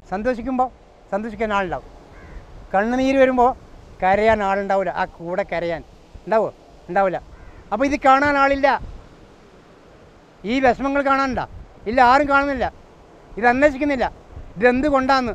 സന്തോഷിക്കുമ്പോൾ സന്തോഷിക്കാൻ ആളുണ്ടാവും കണ്ണുനീര് വരുമ്പോൾ കരയാൻ ആളുണ്ടാവില്ല ആ കൂടെ കരയാൻ ഉണ്ടാവോ ഉണ്ടാവില്ല അപ്പോൾ ഇത് കാണാൻ ആളില്ല ഈ വിഷമങ്ങൾ കാണാനുണ്ട ഇല്ല ആരും കാണുന്നില്ല ഇത് അന്വേഷിക്കുന്നില്ല ഇതെന്ത് കൊണ്ടാന്ന്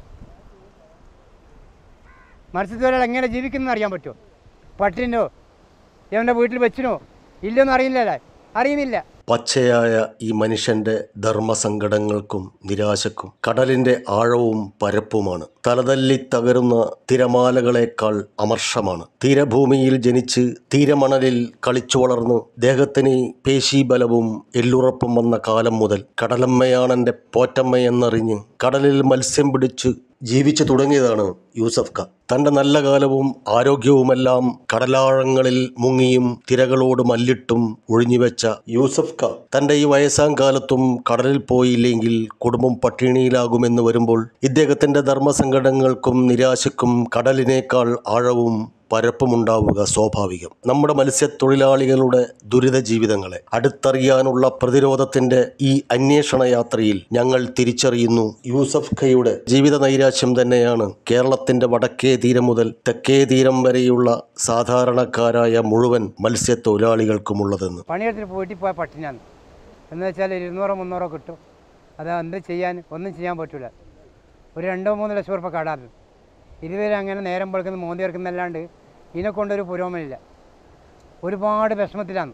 മത്സ്യത്തൊഴിലാളി എങ്ങനെ ജീവിക്കുന്നു അറിയാൻ പറ്റുമോ പട്ടിനോ ഇവൻ്റെ വീട്ടിൽ വെച്ചിനോ ഇല്ലെന്ന് അറിയില്ലല്ലേ അറിയുന്നില്ല പച്ചയായ ഈ മനുഷ്യന്റെ ധർമ്മസങ്കടങ്ങൾക്കും നിരാശക്കും കടലിന്റെ ആഴവും പരപ്പുമാണ് തലതല്ലി തകരുന്ന തിരമാലകളേക്കാൾ അമർഷമാണ് തീരഭൂമിയിൽ ജനിച്ച് തീരമണലിൽ കളിച്ചു വളർന്ന് ദേഹത്തിന് പേശീബലവും എല്ലുറപ്പും വന്ന കാലം മുതൽ കടലമ്മയാണെൻ്റെ പോറ്റമ്മയെന്നറിഞ്ഞ് കടലിൽ മത്സ്യം പിടിച്ച് ജീവിച്ചു തുടങ്ങിയതാണ് യൂസഫ് ഖ തൻ്റെ നല്ല കാലവും ആരോഗ്യവുമെല്ലാം കടലാഴങ്ങളിൽ മുങ്ങിയും തിരകളോട് മല്ലിട്ടും ഒഴിഞ്ഞുവെച്ച യൂസഫ് ഖ തൻ്റെ ഈ വയസ്സാം കാലത്തും കടലിൽ പോയില്ലെങ്കിൽ കുടുംബം പട്ടിണിയിലാകുമെന്ന് വരുമ്പോൾ ഇദ്ദേഹത്തിൻ്റെ ധർമ്മസങ്കടങ്ങൾക്കും നിരാശയ്ക്കും കടലിനേക്കാൾ ആഴവും പരപ്പുമുണ്ടാവുക സ്വാഭാവികം നമ്മുടെ മത്സ്യത്തൊഴിലാളികളുടെ ദുരിത ജീവിതങ്ങളെ അടുത്തറിയാനുള്ള പ്രതിരോധത്തിന്റെ ഈ അന്വേഷണ യാത്രയിൽ ഞങ്ങൾ തിരിച്ചറിയുന്നു യൂസഫ് ഖയുടെ ജീവിത നൈരാശ്യം തന്നെയാണ് കേരളത്തിന്റെ വടക്കേ തീരം മുതൽ തെക്കേ തീരം വരെയുള്ള സാധാരണക്കാരായ മുഴുവൻ മത്സ്യത്തൊഴിലാളികൾക്കുമുള്ളതെന്ന് പണിയെടുത്തിട്ട് വീട്ടിൽ പോയ പട്ടിനാണ് എന്ന് വെച്ചാൽ ഇരുന്നൂറോ മുന്നൂറോ കിട്ടും അത് എന്ത് ചെയ്യാൻ ഒന്നും ചെയ്യാൻ പറ്റില്ല ഒരു രണ്ടോ മൂന്നോ ലക്ഷം ഉറുപ്പ കടാറ് ഇതുവരെ അങ്ങനെ നേരം വെളുക്കുന്ന മോന്തി ഇറക്കുന്നല്ലാണ്ട് ഇതിനെ കൊണ്ടൊരു പുരോഗമനമില്ല ഒരുപാട് വിഷമത്തിലാണ്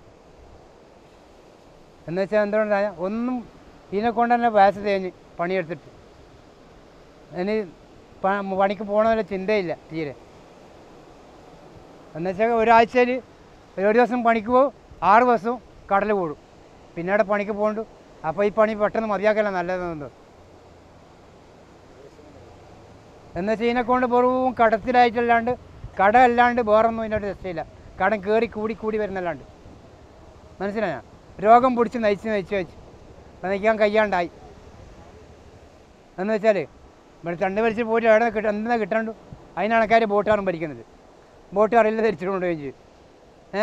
എന്ന് വെച്ചാൽ എന്തുകൊണ്ടാണ് ഒന്നും ഇതിനെ കൊണ്ട് തന്നെ വയസ്സ് തേഞ്ഞ് പണിയെടുത്തിട്ട് ഇനി പ- പണിക്ക് പോകണമെന്നുള്ള ചിന്തയില്ല തീരെ എന്ന് വെച്ചാൽ ഒരാഴ്ചയിൽ ഒരു ദിവസം പണിക്ക് പോകും ആറ് ദിവസവും കടൽ കൂടും പിന്നീട് പണിക്ക് പോകണ്ടു അപ്പോൾ ഈ പണി പെട്ടെന്ന് മതിയാക്കല നല്ലതെന്ന് എന്ന് വെച്ചാൽ ഇതിനെ കൊണ്ട് വെറും കടത്തിലായിട്ടല്ലാണ്ട് കട അല്ലാണ്ട് വേറൊന്നും ഇതിനോട് രക്ഷയില്ല കടം കയറി കൂടി കൂടി വരുന്നല്ലാണ്ട് മനസ്സിലായ രോഗം പിടിച്ച് നയിച്ച് നയിച്ച് വെച്ച് നയിക്കാൻ കഴിയാണ്ടായി എന്ന് വെച്ചാൽ ഇവിടെ തണ്ട് വലിച്ച് പോയിട്ട് എവിടെ കിട്ട എന്താ കിട്ടണ്ടു അതിനാണ് ആൾക്കാർ ബോട്ടുകാരും ഭരിക്കുന്നത് ബോട്ടുകാരില്ല ധരിച്ചിട്ട് കൊണ്ടുപോയി ചെയ്യും ഏ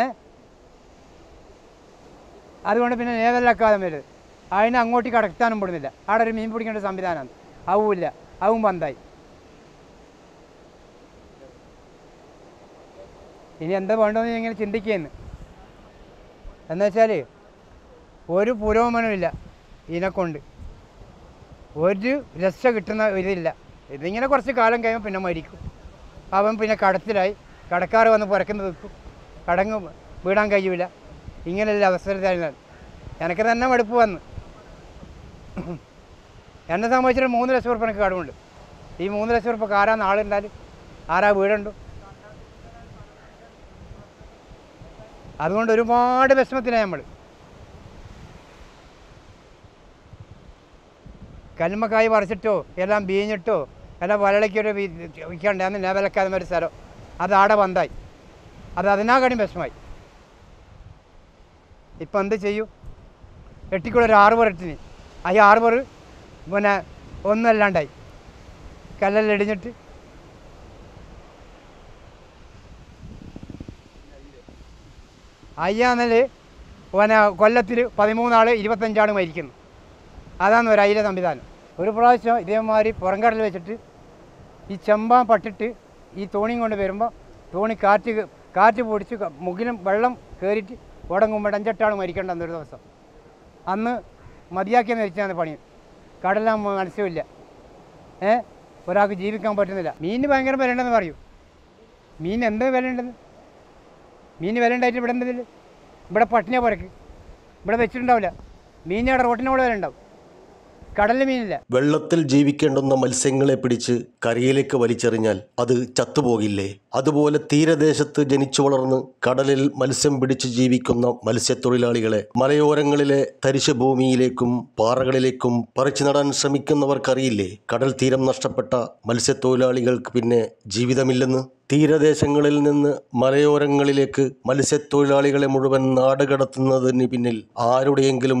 അതുകൊണ്ട് പിന്നെ നേവലാക്കാതെ വരും അതിനെ അങ്ങോട്ട് കടത്താനും പെടുന്നില്ല അവിടെ ഒരു മീൻ പിടിക്കേണ്ട സംവിധാനമാണ് അവുമില്ല അവും ബന്ധായി ഇനി എന്താ വേണ്ടതെന്ന് ഞാൻ ഇങ്ങനെ ചിന്തിക്കുകയെന്ന് എന്ന് വെച്ചാൽ ഒരു പുരോഗമനമില്ല ഇതിനെക്കൊണ്ട് ഒരു രക്ഷ കിട്ടുന്ന ഇതില്ല ഇതിങ്ങനെ കുറച്ച് കാലം കഴിയുമ്പോൾ പിന്നെ മരിക്കും അവൻ പിന്നെ കടത്തിലായി കടക്കാർ വന്ന് പുരക്കുന്ന നിൽക്കും കടങ്ങ് വീടാൻ കഴിയില്ല ഇങ്ങനെയുള്ള അവസരത്തിലാണ് എനിക്ക് തന്നെ മടുപ്പ് വന്ന് എന്നെ സംബന്ധിച്ചിട്ട് മൂന്ന് ലക്ഷം ഉറുപ്പ എനിക്ക് കടമുണ്ട് ഈ മൂന്ന് ലക്ഷം ഉറുപ്പ ആരാന്ന് ആളുണ്ടാൽ ആരാ വീടുണ്ടോ അതുകൊണ്ട് ഒരുപാട് വിഷമത്തിലാണ് നമ്മൾ കല്ലുമ്മക്കായി പറിച്ചിട്ടോ എല്ലാം ബീഞ്ഞിട്ടോ എല്ലാം വലളയ്ക്കൊരു വിൽക്കണ്ടേ അന്ന് ലെവലക്കാതെ ഒരു സ്ഥലം അത് ആടെ ബന്ധായി അത് അതിനാകണി വിഷമായി ഇപ്പം എന്ത് ചെയ്യും എട്ടിക്കൂടെ ഒരു ആറ് പേർ എട്ടിന് ആ ഈ ആറ് പേർ പിന്നെ ഒന്നല്ലാണ്ടായി കല്ലെല്ലാം ഇടിഞ്ഞിട്ട് അയ്യാന്നൽ പിന്നെ കൊല്ലത്തിൽ പതിമൂന്നാൾ ഇരുപത്തഞ്ചാൾ മരിക്കുന്നു അതാണ് ഒരു അയില സംവിധാനം ഒരു പ്രാവശ്യം ഇതേമാതിരി പുറംകടൽ വെച്ചിട്ട് ഈ ചെമ്പാൻ പട്ടിട്ട് ഈ തോണിയും കൊണ്ട് വരുമ്പോൾ തോണി കാറ്റ് ക- കാറ്റ് പൊടിച്ച് ക- മുകിലും വെള്ളം കയറിയിട്ട് ഉടങ്ങുമ്പോൾ അഞ്ചെട്ടാൾ മരിക്കേണ്ട അന്നൊരു ദിവസം അന്ന് മതിയാക്കിയ മരിച്ചാണ് പണി കടലാൻ മനസ്സുമില്ല ഏ ഒരാൾക്ക് ജീവിക്കാൻ പറ്റുന്നില്ല മീനിന് ഭയങ്കര വില ഉണ്ടെന്ന് പറയൂ മീൻ എന്താ വില ഉണ്ടെന്ന് മീൻ വില ഉണ്ടായിട്ട് ഇവിടെ എന്തെങ്കിലും ഇവിടെ പട്ടിണിയെ പുരക്ക് ഇവിടെ വെച്ചിട്ടുണ്ടാവില്ല മീനിയുടെ റോട്ടിനോട് വില ഉണ്ടാവും കടലിൽ മീനില്ല വെള്ളത്തിൽ ജീവിക്കേണ്ടുന്ന മത്സ്യങ്ങളെ പിടിച്ച് കരയിലേക്ക് വലിച്ചെറിഞ്ഞാൽ അത് ചത്തുപോകില്ലേ അതുപോലെ തീരദേശത്ത് ജനിച്ചു വളർന്ന് കടലിൽ മത്സ്യം പിടിച്ച് ജീവിക്കുന്ന മത്സ്യത്തൊഴിലാളികളെ മലയോരങ്ങളിലെ തരിശു ഭൂമിയിലേക്കും പാറകളിലേക്കും പറിച്ചു നടാൻ ശ്രമിക്കുന്നവർക്കറിയില്ലേ കടൽ തീരം നഷ്ടപ്പെട്ട മത്സ്യത്തൊഴിലാളികൾക്ക് പിന്നെ ജീവിതമില്ലെന്ന് തീരദേശങ്ങളിൽ നിന്ന് മലയോരങ്ങളിലേക്ക് മത്സ്യത്തൊഴിലാളികളെ മുഴുവൻ നാടുകടത്തുന്നതിന് പിന്നിൽ ആരുടെയെങ്കിലും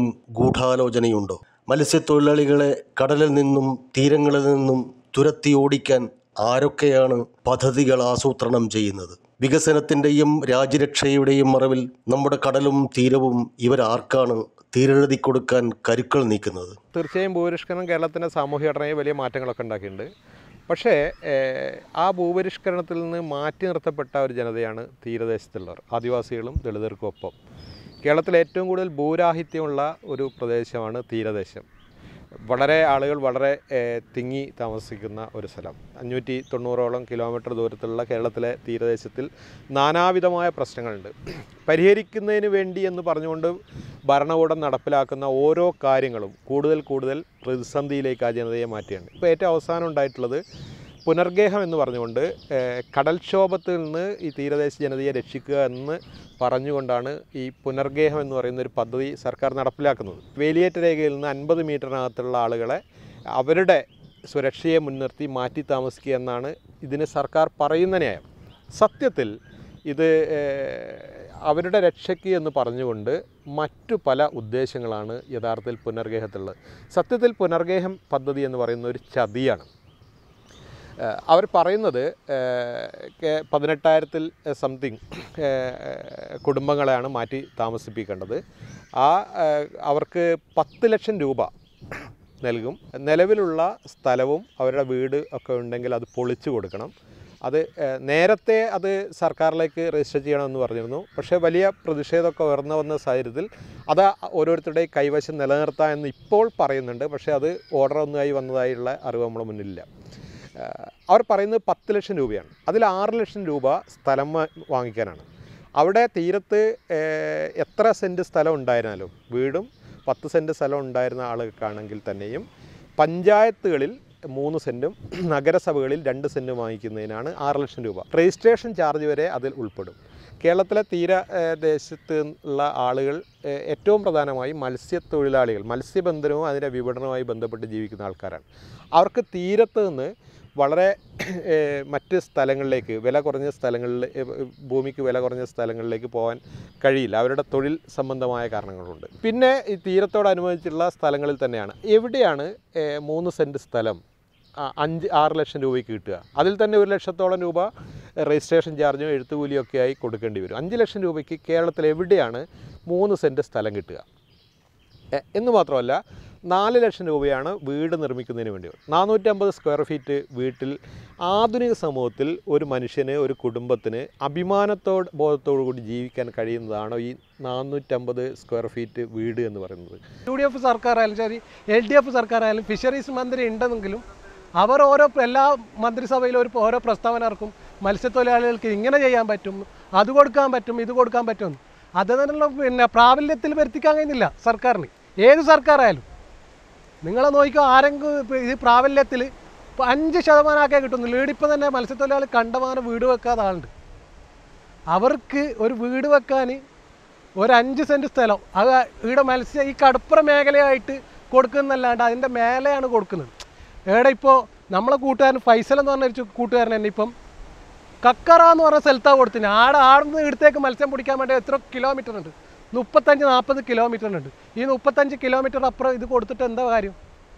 ഗൂഢാലോചനയുണ്ടോ മത്സ്യത്തൊഴിലാളികളെ കടലിൽ നിന്നും തീരങ്ങളിൽ നിന്നും തുരത്തി ഓടിക്കാൻ ആരൊക്കെയാണ് പദ്ധതികൾ ആസൂത്രണം ചെയ്യുന്നത് വികസനത്തിൻ്റെയും രാജ്യരക്ഷയുടെയും മറവിൽ നമ്മുടെ കടലും തീരവും ഇവരാർക്കാണ് തീരെഴുതി കൊടുക്കാൻ കരുക്കൾ നീക്കുന്നത് തീർച്ചയായും ഭൂപരിഷ്കരണം കേരളത്തിൻ്റെ സാമൂഹ്യ ഘടനയിൽ വലിയ മാറ്റങ്ങളൊക്കെ ഉണ്ടാക്കിയിട്ടുണ്ട് പക്ഷേ ഏഹ്, ആ ഭൂപരിഷ്കരണത്തിൽ നിന്ന് മാറ്റി നിർത്തപ്പെട്ട ഒരു ജനതയാണ് തീരദേശത്തുള്ളവർ ആദിവാസികളും ദളിതർക്കും ഒപ്പം കേരളത്തിൽ ഏറ്റവും കൂടുതൽ ഭൂരാഹിത്യമുള്ള ഒരു പ്രദേശമാണ് തീരദേശം വളരെ ആളുകൾ വളരെ ഏഹ്, തിങ്ങി താമസിക്കുന്ന ഒരു സ്ഥലം അഞ്ഞൂറ്റി തൊണ്ണൂറോളം കിലോമീറ്റർ ദൂരത്തിലുള്ള കേരളത്തിലെ തീരദേശത്തിൽ നാനാവിധമായ പ്രശ്നങ്ങളുണ്ട് പരിഹരിക്കുന്നതിന് വേണ്ടി എന്ന് പറഞ്ഞുകൊണ്ട് ഭരണകൂടം നടപ്പിലാക്കുന്ന ഓരോ കാര്യങ്ങളും കൂടുതൽ കൂടുതൽ പ്രതിസന്ധിയിലേക്ക് ആ ജനതയെ മാറ്റിയാണ് ഇപ്പോൾ ഏറ്റവും അവസാനം ഉണ്ടായിട്ടുള്ളത് പുനർഗേഹം എന്ന് പറഞ്ഞുകൊണ്ട് ഏഹ്, കടൽക്ഷോഭത്തിൽ നിന്ന് ഈ തീരദേശ ജനതയെ രക്ഷിക്കുക എന്ന് പറഞ്ഞുകൊണ്ടാണ് ഈ പുനർഗേഹം എന്ന് പറയുന്ന ഒരു പദ്ധതി സർക്കാർ നടപ്പിലാക്കുന്നത് വേലിയേറ്റ രേഖയിൽ നിന്ന് അൻപത് മീറ്ററിനകത്തുള്ള ആളുകളെ അവരുടെ സുരക്ഷയെ മുൻനിർത്തി മാറ്റി താമസിക്കുക എന്നാണ് ഇതിന് സർക്കാർ പറയുന്ന ന്യായം സത്യത്തിൽ ഇത് ഏഹ്, അവരുടെ രക്ഷയ്ക്ക് എന്ന് പറഞ്ഞുകൊണ്ട് മറ്റു പല ഉദ്ദേശങ്ങളാണ് യഥാർത്ഥത്തിൽ പുനർഗേഹത്തിലുള്ളത് സത്യത്തിൽ പുനർഗേഹം പദ്ധതി എന്ന് പറയുന്ന ഒരു ചതിയാണ് ഏഹ് അവർ പറയുന്നത് ഏഹ് കെ- പതിനെട്ടായിരത്തിൽ സംതിങ് കുടുംബങ്ങളെയാണ് മാറ്റി താമസിപ്പിക്കേണ്ടത് ആ ഏഹ് അവർക്ക് പത്ത് ലക്ഷം രൂപ നൽകും നിലവിലുള്ള സ്ഥലവും അവരുടെ വീട് ഒക്കെ ഉണ്ടെങ്കിൽ അത് പൊളിച്ചു കൊടുക്കണം അത് ഏഹ് നേരത്തെ അത് സർക്കാരിലേക്ക് രജിസ്റ്റർ ചെയ്യണമെന്ന് പറഞ്ഞിരുന്നു പക്ഷേ വലിയ പ്രതിഷേധമൊക്കെ ഉയർന്നു വന്ന സാഹചര്യത്തിൽ അത് ഓരോരുത്തരുടെയും കൈവശം നിലനിർത്താം എന്ന് ഇപ്പോൾ പറയുന്നുണ്ട് പക്ഷേ അത് ഓർഡർ ഒന്നായി വന്നതായുള്ള അറിവ് നമ്മുടെ മുന്നിലില്ല ഏഹ് അവർ പറയുന്നത് പത്ത് ലക്ഷം രൂപയാണ് അതിൽ ആറ് ലക്ഷം രൂപ സ്ഥലം വാ- വാങ്ങിക്കാനാണ് അവിടെ തീരത്ത് ഏഹ് എത്ര സെൻറ്റ് സ്ഥലം ഉണ്ടായിരുന്നാലും വീടും പത്ത് സെൻറ്റ് സ്ഥലം ഉണ്ടായിരുന്ന ആളുകൾക്കാണെങ്കിൽ തന്നെയും പഞ്ചായത്തുകളിൽ മൂന്ന് സെൻറ്റും നഗരസഭകളിൽ രണ്ട് സെൻറ്റും വാങ്ങിക്കുന്നതിനാണ് ആറ് ലക്ഷം രൂപ രജിസ്ട്രേഷൻ ചാർജ് വരെ അതിൽ ഉൾപ്പെടും കേരളത്തിലെ തീര ഏഹ് ദേശത്ത് ഉള്ള ആളുകൾ ഏഹ് ഏറ്റവും പ്രധാനമായി മത്സ്യത്തൊഴിലാളികൾ മത്സ്യബന്ധനവും അതിൻ്റെ വിപണനവുമായി ബന്ധപ്പെട്ട് ജീവിക്കുന്ന ആൾക്കാരാണ് അവർക്ക് തീരത്ത് നിന്ന് വളരെ ഏഹ് മറ്റ് സ്ഥലങ്ങളിലേക്ക് വില കുറഞ്ഞ സ്ഥലങ്ങളിൽ ഏഹ് ഭൂമിക്ക് വില കുറഞ്ഞ സ്ഥലങ്ങളിലേക്ക് പോകാൻ കഴിയില്ല അവരുടെ തൊഴിൽ സംബന്ധമായ കാരണങ്ങളുണ്ട് പിന്നെ ഈ തീരത്തോടനുബന്ധിച്ചുള്ള സ്ഥലങ്ങളിൽ തന്നെയാണ് എവിടെയാണ് ഏഹ് മൂന്ന് സെൻറ്റ് സ്ഥലം ആ, അഞ്ച് ആറ് ലക്ഷം രൂപയ്ക്ക് കിട്ടുക അതിൽ തന്നെ ഒരു ലക്ഷത്തോളം രൂപ രജിസ്ട്രേഷൻ ചാർജും എഴുത്തുകൂലിയും ഒക്കെ ആയി കൊടുക്കേണ്ടി വരും അഞ്ച് ലക്ഷം രൂപയ്ക്ക് കേരളത്തിൽ എവിടെയാണ് മൂന്ന് സെൻറ്റ് സ്ഥലം കിട്ടുക എ- എന്ന് മാത്രമല്ല നാല് ലക്ഷം രൂപയാണ് വീട് നിർമ്മിക്കുന്നതിന് വേണ്ടി നാനൂറ്റമ്പത് സ്ക്വയർ ഫീറ്റ് വീട്ടിൽ ആധുനിക സമൂഹത്തിൽ ഒരു മനുഷ്യന് ഒരു കുടുംബത്തിന് അഭിമാനത്തോട് ബോധത്തോടു കൂടി ജീവിക്കാൻ കഴിയുന്നതാണോ ഈ നാനൂറ്റമ്പത് സ്ക്വയർ ഫീറ്റ് വീട് എന്ന് പറയുന്നത് യു ഡി എഫ് സർക്കാരായാലും ശരി എൽ ഡി എഫ് സർക്കാരായാലും ഫിഷറീസ് മന്ത്രി ഉണ്ടെന്നെങ്കിലും അവർ ഓരോ എല്ലാ മന്ത്രിസഭയിലും ഒരു ഓരോ പ്രസ്താവന ഇറക്കും മത്സ്യത്തൊഴിലാളികൾക്ക് ഇങ്ങനെ ചെയ്യാൻ പറ്റും അത് കൊടുക്കാൻ പറ്റും ഇത് കൊടുക്കാൻ പറ്റും അത് തന്നെയുള്ള പിന്നെ പ്രാബല്യത്തിൽ വരുത്തിക്കാൻ കഴിയുന്നില്ല സർക്കാരിന് ഏത് സർക്കാരായാലും നിങ്ങളെ നോക്കിക്കോ ആരെങ്കിലും ഇപ്പൊ ഇത് പ്രാബല്യത്തിൽ ഇപ്പോൾ അഞ്ച് ശതമാനമൊക്കെ കിട്ടുന്നില്ല ഈടിപ്പോൾ തന്നെ മത്സ്യത്തൊഴിലാളി കണ്ടമാനം വീട് വെക്കാത്ത ആളുണ്ട് അവർക്ക് ഒരു വീട് വെക്കാൻ ഒരു അഞ്ച് സെൻറ്റ് സ്ഥലം അത് ഇവിടെ മത്സ്യ ഈ കടുപ്പുറ മേഖലയായിട്ട് കൊടുക്കുന്നല്ലാണ്ട് അതിൻ്റെ മേലെയാണ് കൊടുക്കുന്നത് ഏടെ ഇപ്പോൾ നമ്മളെ കൂട്ടുകാരൻ ഫൈസൽ എന്ന് പറഞ്ഞ ഒരു ചു- കൂട്ടുകാരൻ തന്നെ ഇപ്പം കക്കറ എന്ന് പറഞ്ഞ സ്ഥലത്താണ് കൊടുത്തിന് ആടെ ആടുന്ന് ഇടത്തേക്ക് മത്സ്യം പിടിക്കാൻ വേണ്ടി എത്ര കിലോമീറ്റർ ഉണ്ട് മുപ്പത്തഞ്ച് നാൽപ്പത് കിലോമീറ്റർ ഉണ്ട് ഈ മുപ്പത്തഞ്ച് കിലോമീറ്റർ അപ്പുറം ഇത് കൊടുത്തിട്ട് എന്താ കാര്യം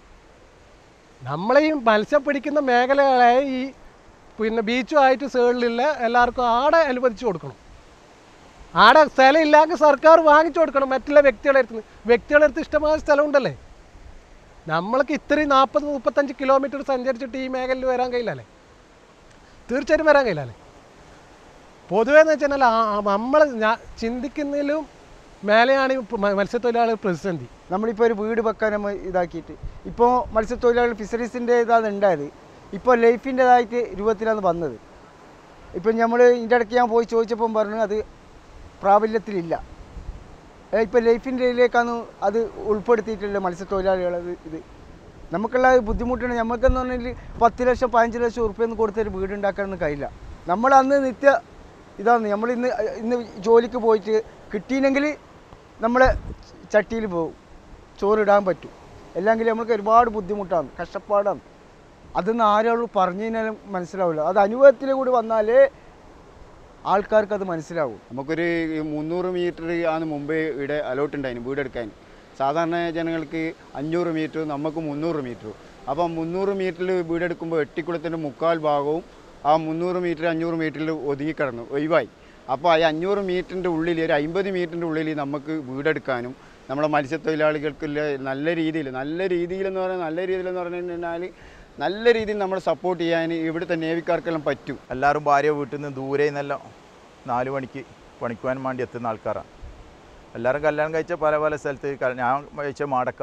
നമ്മളെ ഈ മത്സ്യം പിടിക്കുന്ന മേഖലകളെ ഈ പിന്നെ ബീച്ചുമായിട്ട് സൈഡിലുള്ള എല്ലാവർക്കും ആടെ അനുവദിച്ചു കൊടുക്കണം ആടെ സ്ഥലം ഇല്ലെങ്കിൽ സർക്കാർ വാങ്ങിച്ചു കൊടുക്കണം മറ്റുള്ള വ്യക്തികളുടെ അടുത്ത് വ്യക്തികളുടെ അടുത്ത് ഇഷ്ടമായ സ്ഥലമുണ്ടല്ലേ നമ്മൾക്ക് ഇത്രയും നാൽപ്പത് മുപ്പത്തഞ്ച് കിലോമീറ്റർ സഞ്ചരിച്ചിട്ട് ഈ മേഖലയിൽ വരാൻ കഴിയില്ലല്ലേ തീർച്ചയായിട്ടും വരാൻ കഴിയില്ലല്ലേ പൊതുവേ എന്ന് വെച്ചാൽ നമ്മൾ ചിന്തിക്കുന്നതിലും മേലെയാണ് ഈ മ- മത്സ്യത്തൊഴിലാളികൾ പ്രതിസന്ധി നമ്മളിപ്പോൾ ഒരു വീട് വെക്കാൻ നമ്മൾ ഇതാക്കിയിട്ട് ഇപ്പോൾ മത്സ്യത്തൊഴിലാളികൾ ഫിഷറീസിൻ്റെ ഇതാണ് ഉണ്ടായത് ഇപ്പോൾ ലൈഫിൻ്റെതായിട്ട് രൂപത്തിലാണ് വന്നത് ഇപ്പം നമ്മൾ ഇതിൻ്റെ ഇടയ്ക്ക് ഞാൻ പോയി ചോദിച്ചപ്പം പറഞ്ഞു അത് പ്രാബല്യത്തിലില്ല ഇപ്പോൾ ലൈഫിൻ്റെ ഇതിലേക്കാണ് അത് ഉൾപ്പെടുത്തിയിട്ടുള്ള മത്സ്യത്തൊഴിലാളികൾ ഇത് നമുക്കുള്ള ബുദ്ധിമുട്ടാണ് നമുക്കെന്ന് പറഞ്ഞാൽ പത്ത് ലക്ഷം പതിനഞ്ച് ലക്ഷം ഉറുപ്പ്യൊന്നും കൊടുത്തൊരു വീട് ഉണ്ടാക്കാനൊന്നും കഴിയില്ല നമ്മൾ അന്ന് നിത്യ ഇതാണ് നമ്മൾ ഇന്ന് ഇന്ന് ജോലിക്ക് പോയിട്ട് കിട്ടിയില്ലെങ്കിൽ നമ്മളെ ചട്ടിയിൽ പോകും ചോറിടാൻ പറ്റും അല്ലെങ്കിൽ നമുക്ക് ഒരുപാട് ബുദ്ധിമുട്ടാണ് കഷ്ടപ്പാടാണ് അതൊന്നും ആരോട് പറഞ്ഞു കഴിഞ്ഞാലും മനസ്സിലാവില്ല അത് അനുഭവത്തിൽ കൂടി വന്നാലേ ആൾക്കാർക്ക് അത് മനസ്സിലാവും നമുക്കൊരു മുന്നൂറ് മീറ്റർ ആണ് മുമ്പേ ഇവിടെ അലോട്ട് ഉണ്ടായിരുന്നു വീടെടുക്കാൻ സാധാരണ ജനങ്ങൾക്ക് അഞ്ഞൂറ് മീറ്റർ നമുക്ക് മുന്നൂറ് മീറ്റർ അപ്പോൾ മുന്നൂറ് മീറ്ററിൽ വീടെടുക്കുമ്പോൾ എട്ടിക്കുളത്തിൻ്റെ മുക്കാൽ ഭാഗവും ആ മുന്നൂറ് മീറ്റർ അഞ്ഞൂറ് മീറ്ററിൽ ഒതുങ്ങിക്കിടന്നു ഒഴിവായി അപ്പോൾ ആ അഞ്ഞൂറ് മീറ്ററിൻ്റെ ഉള്ളിൽ ഒരു അമ്പത് മീറ്ററിൻ്റെ ഉള്ളിൽ നമുക്ക് വീടെടുക്കാനും നമ്മുടെ മത്സ്യത്തൊഴിലാളികൾക്കുള്ള നല്ല രീതിയിൽ നല്ല രീതിയിൽ എന്ന് പറഞ്ഞാൽ നല്ല രീതിയിൽ എന്ന് പറഞ്ഞു കഴിഞ്ഞാൽ നല്ല രീതിയിൽ നമ്മൾ സപ്പോർട്ട് ചെയ്യാൻ ഇവിടുത്തെ നേവിക്കാർക്കെല്ലാം പറ്റും എല്ലാവരും ഭാര്യ വീട്ടിൽ നിന്ന് ദൂരെ നിന്നെല്ലാം നാല് മണിക്ക് പണിക്കുവാൻ വേണ്ടി എത്തുന്ന ആൾക്കാരാണ് എല്ലാവരും കല്യാണം കഴിച്ച പല പല സ്ഥലത്ത് ക- ഞാൻ കഴിച്ച മാടക്ക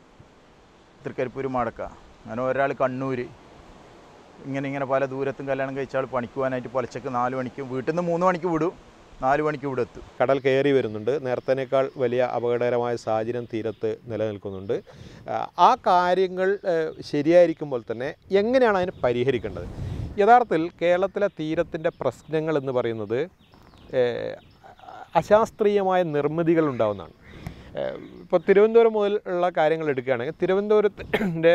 തൃക്കരിപ്പൂർ മാടക്ക അങ്ങനെ ഒരാൾ കണ്ണൂർ ഇങ്ങനെ ഇങ്ങനെ പല ദൂരത്തും കല്യാണം കഴിച്ച ആൾ പണിക്കുവാനായിട്ട് പുലച്ചക്ക് നാല് മണിക്ക് വീട്ടിൽ നിന്ന് മൂന്ന് മണിക്ക് വിടും നാല് മണിക്ക് ഇവിടെ എത്തും കടൽ കയറി വരുന്നുണ്ട് നേരത്തേനേക്കാൾ വലിയ അപകടകരമായ സാഹചര്യം തീരത്ത് നിലനിൽക്കുന്നുണ്ട് ആ, ആ കാര്യങ്ങൾ ഏഹ്, ശരിയായിരിക്കുമ്പോൾ തന്നെ എങ്ങനെയാണ് അതിനെ പരിഹരിക്കേണ്ടത് യഥാർത്ഥത്തിൽ കേരളത്തിലെ തീരത്തിൻ്റെ പ്രശ്നങ്ങൾ എന്ന് പറയുന്നത് ഏഹ്, അശാസ്ത്രീയമായ നിർമ്മിതികൾ ഉണ്ടാവുന്നതാണ് ഇപ്പോൾ തിരുവനന്തപുരം മുതൽ ഉള്ള കാര്യങ്ങൾ എടുക്കുകയാണെങ്കിൽ തിരുവനന്തപുരത്തിൻ്റെ